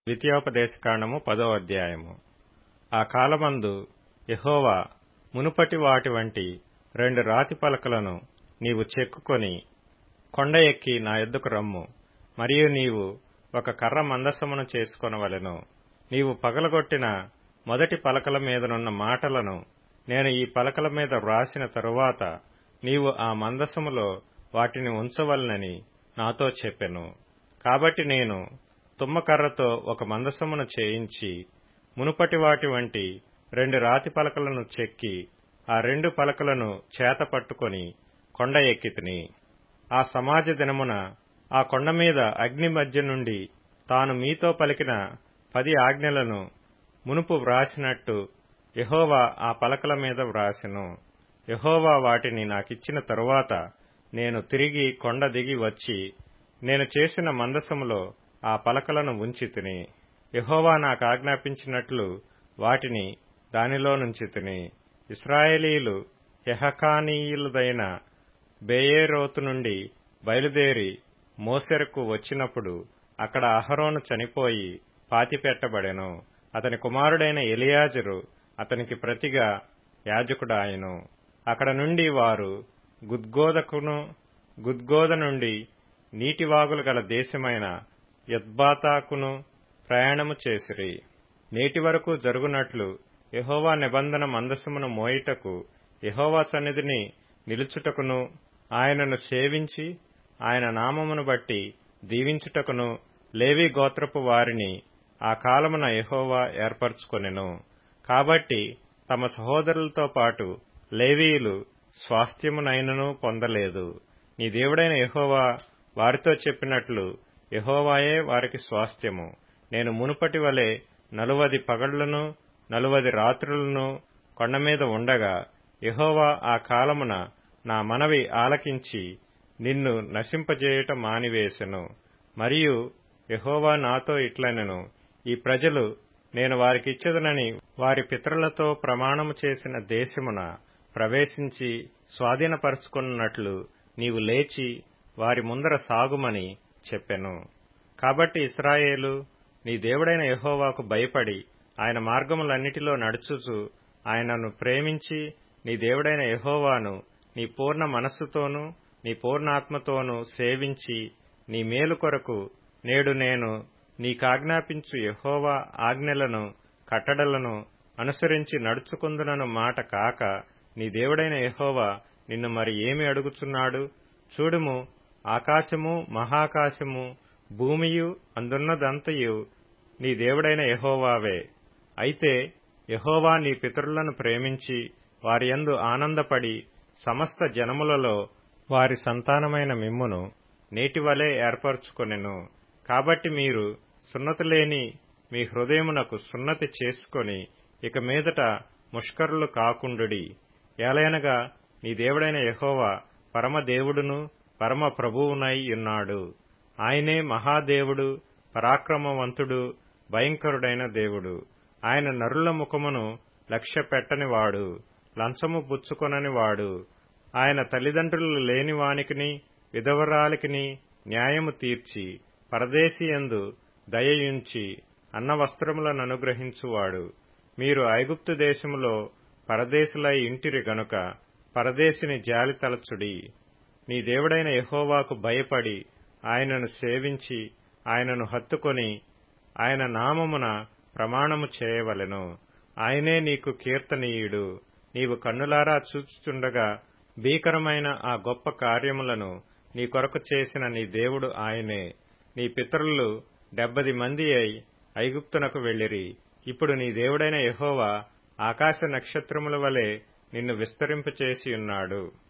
ద్వితీయోపదేశకాండము పదో అధ్యాయము ఆ కాలమందు యెహోవా మునుపటి వాటి వంటి రెండు రాతి పలకలను నీవు చెక్కుకొని కొండ ఎక్కి నా యొద్దకు రమ్ము మరియు నీవు ఒక కర్ర మందసమును చేసుకొనవలెను నీవు పగలగొట్టిన మొదటి పలకల మీదనున్న మాటలను నేను ఈ పలకల మీద వ్రాసిన తరువాత నీవు ఆ మందసములో వాటిని ఉంచవలనని నాతో చెప్పెను కాబట్టి నేను తుమ్మకర్రతో ఒక మందసమును చేయించి మునుపటి వాటి వంటి రెండు రాతి పలకలను చెక్కి ఆ రెండు పలకలను చేత పట్టుకొని కొండ ఎక్కితిని ఆ సమాజ దినమున ఆ కొండ మీద అగ్ని మధ్య నుండి తాను మీతో పలికిన పది ఆజ్ఞలను మునుపు వ్రాసినట్టు యహోవా ఆ పలకల మీద వ్రాసెను యహోవా వాటిని నాకిచ్చిన తరువాత నేను తిరిగి కొండ దిగి వచ్చి నేను చేసిన మందసములో ఆ పలకలను ఉంచి తిని యహోవా నాకు ఆజ్ఞాపించినట్లు వాటిని దానిలో నుంచి తిని ఇస్రాయేలీలు యహకానీయులదైన బేయేరోతు నుండి బయలుదేరి మోసెరకు వచ్చినప్పుడు అక్కడ అహరోను చనిపోయి పాతిపెట్టబడెను అతని కుమారుడైన ఎలియాజరు అతనికి ప్రతిగా యాజకుడాయను అక్కడ నుండి వారు గుద్గోదకును గుద్గోద నుండి నీటివాగులు గల దేశమైన యద్బాతాకును ప్రయాణము చేసిరి నేటి వరకు జరుగునట్లు యహోవా నిబంధన మందసమును మోయిటకు యహోవా సన్నిధిని నిలుచుటకును ఆయనను సేవించి ఆయన నామమును బట్టి దీవించుటకును లేవి గోత్రపు వారిని ఆ కాలమున యహోవా ఏర్పరచుకొనెను కాబట్టి తమ సహోదరులతో పాటు లేవీయులు స్వాస్థ్యమునైనను పొందలేదు నీ దేవుడైన యహోవా వారితో చెప్పినట్లు యహోవాయే వారికి స్వాస్థ్యము నేను మునుపటి వలె నలువది పగళ్లను నలువది రాత్రులను కొండమీద ఉండగా యహోవా ఆ కాలమున నా మనవి ఆలకించి నిన్ను నశింపజేయట మానివేశెను మరియు యహోవా నాతో ఇట్లనెను ఈ ప్రజలు నేను వారికిచ్చదనని వారి పితరులతో ప్రమాణము చేసిన దేశమున ప్రవేశించి స్వాధీనపరుచుకున్నట్లు నీవు లేచి వారి ముందర సాగుమని చెప్పెను కాబట్టి ఇస్రాయేలు నీ దేవుడైన యహోవాకు భయపడి ఆయన మార్గములన్నిటిలో నడుచుచు ఆయనను ప్రేమించి నీ దేవుడైన యహోవాను నీ పూర్ణ మనస్సుతోనూ నీ పూర్ణాత్మతోనూ సేవించి నీ మేలు కొరకు నేడు నేను నీకాజ్ఞాపించు యహోవా ఆజ్ఞలను కట్టడలను అనుసరించి నడుచుకుందునను మాట కాక నీ దేవుడైన యహోవా నిన్ను మరి ఏమి అడుగుచున్నాడు చూడుము ఆకాశము మహాకాశము భూమియు అందున్నదంతయు నీ దేవుడైన యహోవావే అయితే యహోవా నీ పితరులను ప్రేమించి వారి యందు ఆనందపడి సమస్త జనములలో వారి సంతానమైన మిమ్మును నేటివలే ఏర్పరచుకొనెను కాబట్టి మీరు సున్నతి లేని మీ హృదయమునకు సున్నతి చేసుకొని ఇక మీదట ముష్కరులు కాకుండుడి ఏలయనగా నీ దేవుడైన యహోవా పరమదేవుడును పరమ ప్రభువునై ఉన్నాడు ఆయనే మహాదేవుడు పరాక్రమవంతుడు భయంకరుడైన దేవుడు ఆయన నరుల ముఖమును లక్ష్య పెట్టనివాడు లంచము పుచ్చుకొనని వాడు ఆయన తల్లిదండ్రులు లేని వానికిని విధవరాలికిని న్యాయము తీర్చి పరదేశియందు దయయుంచి అన్న వస్త్రములను అనుగ్రహించువాడు మీరు ఐగుప్తు దేశములో పరదేశులై ఇంటిరి గనుక పరదేశిని జాలి తలచుడి నీ దేవుడైన యహోవాకు భయపడి ఆయనను సేవించి ఆయనను హత్తుకొని ఆయన నామమున ప్రమాణము చేయవలెను ఆయనే నీకు కీర్తనీయుడు నీవు కన్నులారా చూచుచుండగా భీకరమైన ఆ గొప్ప కార్యములను నీ కొరకు చేసిన నీ దేవుడు ఆయనే నీ పితరులు డెబ్బది మంది అయి ఐగుప్తునకు వెళ్లిరి ఇప్పుడు నీ దేవుడైన యహోవా ఆకాశ నక్షత్రముల వలె నిన్ను విస్తరింపచేసి ఉన్నాడు